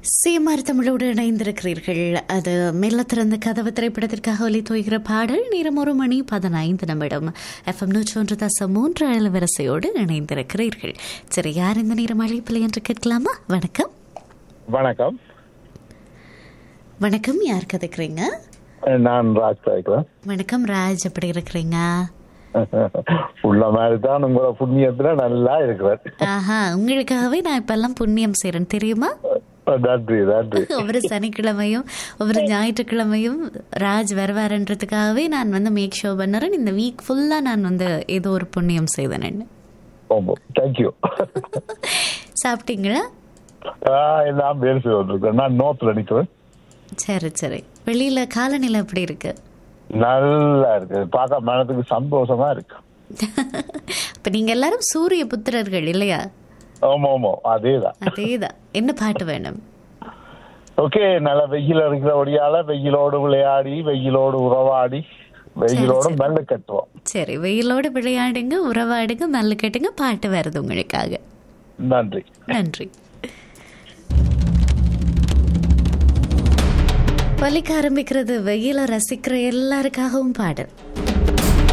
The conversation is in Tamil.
சீமார் தமிழோடு இணைந்திருக்கிறீர்கள் அது மெல்ல திறந்த கதவு திரைப்படத்திற்காக ஒலி தோய்கிற பாடல் நேரம் ஒரு மணி பதினைந்து நிமிடம் எஃப்எம் நூற்றி ஒன்று தசம் மூன்று அலைவரிசையோடு இணைந்திருக்கிறீர்கள் சரி யார் இந்த நேரம் அழைப்பில் என்று கேட்கலாமா வணக்கம் வணக்கம் வணக்கம் யார் கதைக்கிறீங்க நான் ராஜ் கேட்கிறேன் வணக்கம் ராஜ் எப்படி இருக்கிறீங்க உள்ள மாதிரி தான் உங்களோட புண்ணியத்துல நல்லா இருக்கிறேன் ஆஹா உங்களுக்காகவே நான் இப்பெல்லாம் புண்ணியம் செய்கிறேன் தெரியுமா நன்றி நன்றி ஒவ்வொரு சனிக்கிழமையும் ஒவ்வொரு ஞாயிற்றுக்கிழமையும் ராஜ் வருவாருன்றதுக்காகவே நான் வந்து மேக் ஷோ பண்ணுறேன் இந்த வீக் ஃபுல்லாக நான் வந்து ஏதோ ஒரு புண்ணியம் செய்தேன் ரொம்ப தேங்க்யூ சாப்பிட்டீங்களா நான் பேசி வந்திருக்கேன் நான் நோத்துல நிக்கிறேன் சரி சரி வெளியில காலநிலை எப்படி இருக்கு நல்லா இருக்கு பார்க்க மனதுக்கு சந்தோஷமா இருக்கு அப்ப நீங்க எல்லாரும் சூரிய புத்திரர்கள் இல்லையா ஆமா ஆமா அதேதான் அதேதான் என்ன பாட்டு வேணும் ஓகே நல்ல வெயில் இருக்கிறபடியால வெயிலோடு விளையாடி வெயிலோடு உறவாடி வெயிலோடு மெல்ல கட்டுவோம் சரி வெயிலோடு விளையாடுங்க உறவாடுங்க மல்லு கட்டுங்க பாட்டு வருது உங்களுக்காக நன்றி நன்றி பலிக்க ஆரம்பிக்கிறது வெயில ரசிக்கிற எல்லாருக்காகவும் பாடல்